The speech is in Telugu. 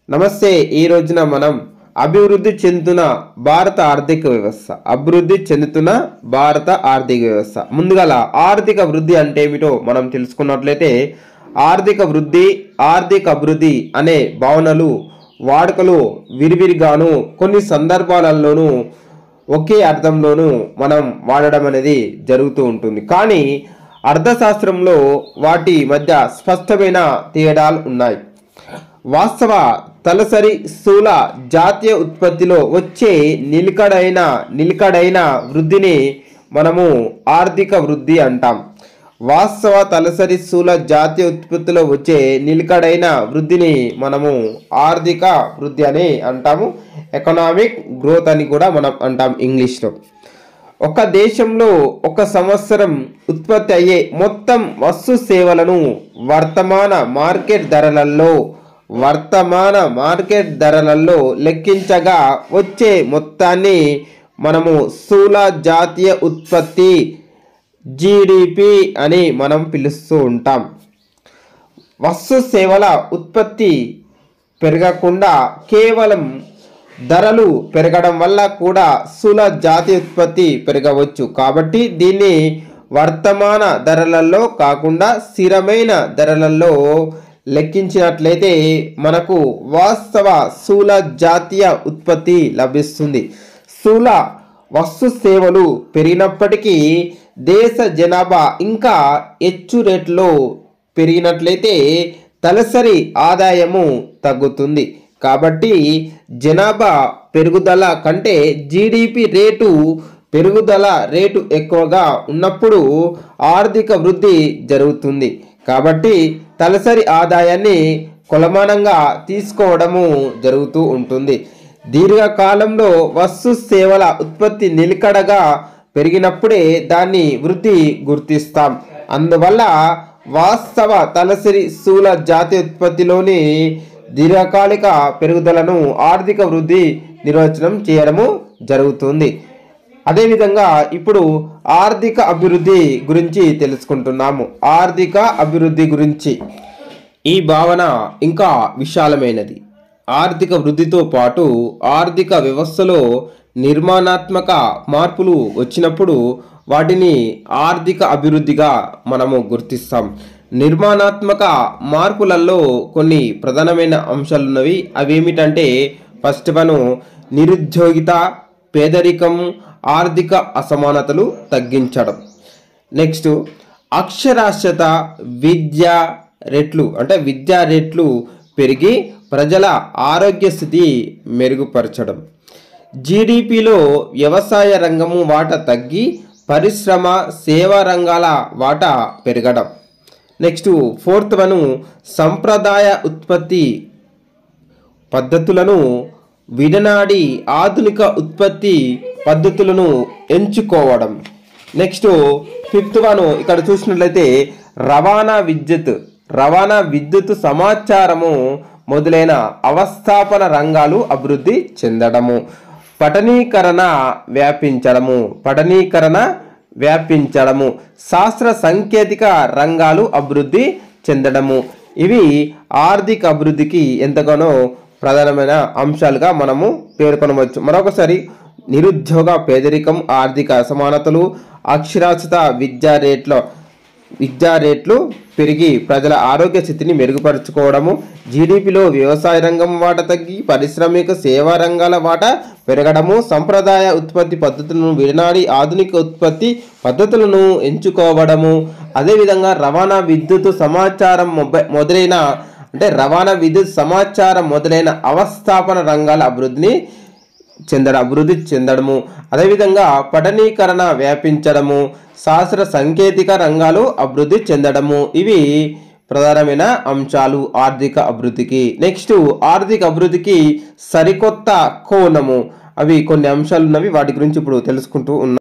నమస్తే ఈ రోజున మనం అభివృద్ధి చెందుతున్న భారత ఆర్థిక వ్యవస్థ అభివృద్ధి చెందుతున్న భారత ఆర్థిక వ్యవస్థ ముందుగల ఆర్థిక వృద్ధి అంటే ఏమిటో మనం తెలుసుకున్నట్లయితే ఆర్థిక వృద్ధి ఆర్థిక అభివృద్ధి అనే భావనలు వాడుకలు విరివిరిగాను కొన్ని సందర్భాలలోనూ ఒకే అర్థంలోనూ మనం వాడడం అనేది జరుగుతూ ఉంటుంది కానీ అర్థశాస్త్రంలో వాటి మధ్య స్పష్టమైన తేడాలు ఉన్నాయి వాస్తవ తలసరి స్థూల జాతీయ ఉత్పత్తిలో వచ్చే నిలకడైన నిలకడైన వృద్ధిని మనము ఆర్థిక వృద్ధి అంటాం వాస్తవ తలసరి స్థూల జాతీయ ఉత్పత్తిలో వచ్చే నిలకడైన వృద్ధిని మనము ఆర్థిక వృద్ధి అని అంటాము ఎకనామిక్ గ్రోత్ అని కూడా మనం అంటాం ఇంగ్లీష్లో ఒక దేశంలో ఒక సంవత్సరం ఉత్పత్తి అయ్యే మొత్తం వస్తు సేవలను వర్తమాన మార్కెట్ ధరలలో వర్తమాన మార్కెట్ ధరలలో లెక్కించగా వచ్చే మొత్తాన్ని మనము స్థూల జాతీయ ఉత్పత్తి జీడిపి అని మనం పిలుస్తూ ఉంటాం వస్తు సేవల ఉత్పత్తి పెరగకుండా కేవలం ధరలు పెరగడం వల్ల కూడా స్థూల జాతీయ ఉత్పత్తి పెరగవచ్చు కాబట్టి దీన్ని వర్తమాన ధరలలో కాకుండా స్థిరమైన ధరలలో లెక్కించినట్లయితే మనకు వాస్తవ స్థూల జాతీయ ఉత్పత్తి లభిస్తుంది స్థూల వస్తు సేవలు పెరిగినప్పటికీ దేశ జనాభా ఇంకా హెచ్చు రేట్లో పెరిగినట్లయితే తలసరి ఆదాయము తగ్గుతుంది కాబట్టి జనాభా పెరుగుదల కంటే జీడిపి రేటు పెరుగుదల రేటు ఎక్కువగా ఉన్నప్పుడు ఆర్థిక వృద్ధి జరుగుతుంది కాబట్టి తలసరి ఆదాయాన్ని కొలమానంగా తీసుకోవడము జరుగుతూ ఉంటుంది దీర్ఘకాలంలో వస్తు సేవల ఉత్పత్తి నిలకడగా పెరిగినప్పుడే దాన్ని వృద్ధి గుర్తిస్తాం అందువల్ల వాస్తవ తలసరి స్థూల జాతీయ ఉత్పత్తిలోని దీర్ఘకాలిక పెరుగుదలను ఆర్థిక వృద్ధి నిర్వచనం చేయడము జరుగుతుంది అదేవిధంగా ఇప్పుడు ఆర్థిక అభివృద్ధి గురించి తెలుసుకుంటున్నాము ఆర్థిక అభివృద్ధి గురించి ఈ భావన ఇంకా విశాలమైనది ఆర్థిక వృద్ధితో పాటు ఆర్థిక వ్యవస్థలో నిర్మాణాత్మక మార్పులు వచ్చినప్పుడు వాటిని ఆర్థిక అభివృద్ధిగా మనము గుర్తిస్తాం నిర్మాణాత్మక మార్పులలో కొన్ని ప్రధానమైన అంశాలు ఉన్నవి అవి ఏమిటంటే ఫస్ట్ వన్ నిరుద్యోగిత పేదరికం ఆర్థిక అసమానతలు తగ్గించడం నెక్స్ట్ అక్షరాస్యత విద్య రెట్లు అంటే విద్యా రేట్లు పెరిగి ప్రజల ఆరోగ్య స్థితి మెరుగుపరచడం జీడిపిలో వ్యవసాయ రంగము వాటా తగ్గి పరిశ్రమ సేవా రంగాల వాటా పెరగడం నెక్స్ట్ ఫోర్త్ వన్ సంప్రదాయ ఉత్పత్తి పద్ధతులను విడనాడి ఆధునిక ఉత్పత్తి పద్ధతులను ఎంచుకోవడం నెక్స్ట్ ఫిఫ్త్ వన్ ఇక్కడ చూసినట్లయితే రవాణా విద్యుత్ రవాణా విద్యుత్ సమాచారము మొదలైన అవస్థాపన రంగాలు అభివృద్ధి చెందడము పఠనీకరణ వ్యాపించడము పఠనీకరణ వ్యాపించడము శాస్త్ర సాంకేతిక రంగాలు అభివృద్ధి చెందడము ఇవి ఆర్థిక అభివృద్ధికి ఎంతగానో ప్రధానమైన అంశాలుగా మనము పేర్కొనవచ్చు మరొకసారి నిరుద్యోగ పేదరికం ఆర్థిక అసమానతలు అక్షరాస్యత విద్యా రేట్ల విద్యా రేట్లు పెరిగి ప్రజల ఆరోగ్య స్థితిని మెరుగుపరుచుకోవడము జీడిపిలో వ్యవసాయ రంగం వాటా తగ్గి పారిశ్రామిక సేవా రంగాల వాటా పెరగడము సంప్రదాయ ఉత్పత్తి పద్ధతులను విడనాడి ఆధునిక ఉత్పత్తి పద్ధతులను ఎంచుకోవడము అదేవిధంగా రవాణా విద్యుత్ సమాచారం మొబై మొదలైన అంటే రవాణా విద్యుత్ సమాచారం మొదలైన అవస్థాపన రంగాల అభివృద్ధిని చెందడం అభివృద్ధి చెందడము అదేవిధంగా పఠనీకరణ వ్యాపించడము శాస్త్ర సాంకేతిక రంగాలు అభివృద్ధి చెందడము ఇవి ప్రధానమైన అంశాలు ఆర్థిక అభివృద్ధికి నెక్స్ట్ ఆర్థిక అభివృద్ధికి సరికొత్త కోణము అవి కొన్ని అంశాలు ఉన్నవి వాటి గురించి ఇప్పుడు తెలుసుకుంటూ ఉన్నాం